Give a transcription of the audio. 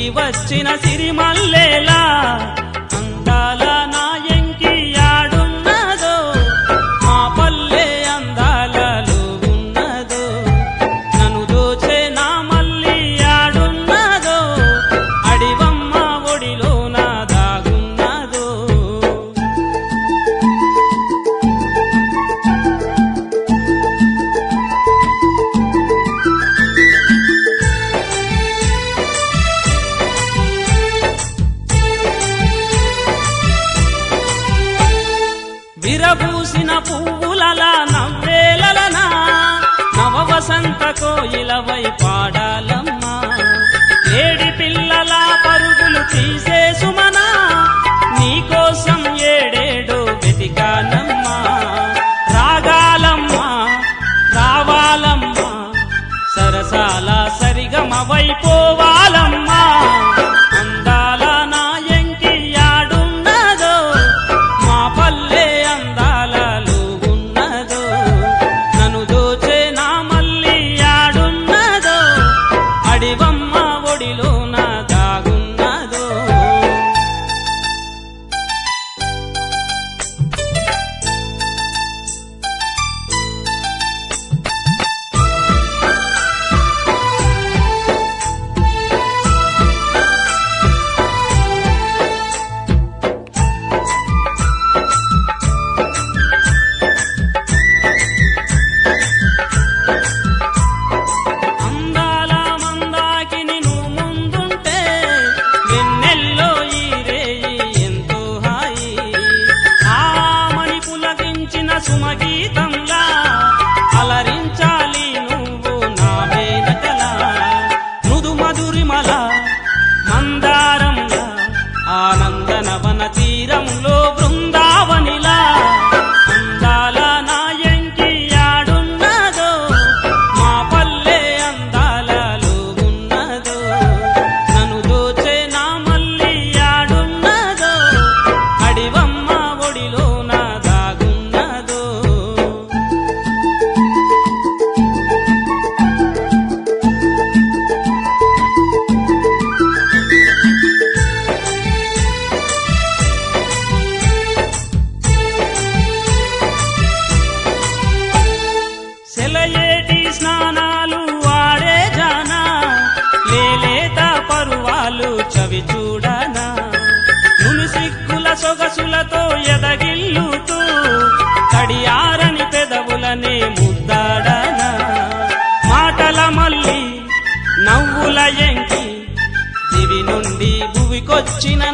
వచ్చిన సిరిమల్లేలా అందాల నా ఎంకి ఆడున్నదో మా పల్లె అందాలలో ఉన్నదో నన్ను దోచే నా మల్లి ఆడున్నదో అడివమ్మ ఒడిలో నా దాగున్నదో విరబూసిన పువ్వులలా నవ్వేలలనా నవ వసంత కోయిలవై పాడాలమ్మా ఏడి పిల్లల పరుగులు తీసే సుమనా నీకోసం ఏడేడు వెతికానమ్మా రాగాలమ్మా రావాలమ్మా సరసాల సరిగమవై పోవాలమ్మా అందాల నా ఎంకి ఆడున్నదో మా పల్లె అందాలలో ఉన్నదో నన్ను దోచే నా మల్లి ఆడున్నదో అడివమ్మ ఒడిలో నా దాగున్నదో అందాల మందాకిని నువ్వు ముందుంటే వెన్నెల్లో ఈ రేయి ఎంతో హాయి ఆమని పులకించిన సుమగీతంలా అలరించాలి నువ్వు నా వేదకల మృదు మధురిమల మందారంలా ఆనందనవన తీరంలో బృందావనిలా అందాల నా ఎంకి ఆడున్నదో మా పల్లె అందాలలో ఉన్నదో నన్ను దోచే నా మల్లి ఆడున్నదో అడివమ్మ ఒడిలో నా దాగున్నదో సెలయేటి స్నానాలు వాడే జానా లేలేత పరువాలు చవి చూడనా ముని సిగ్గుల సొగసులతో ఎదగిల్లుతూ తడియారని పెదవులనే ముద్దాడనా మాటల మల్లి నవ్వుల ఎంకి దివి నుండి భువికొచ్చిన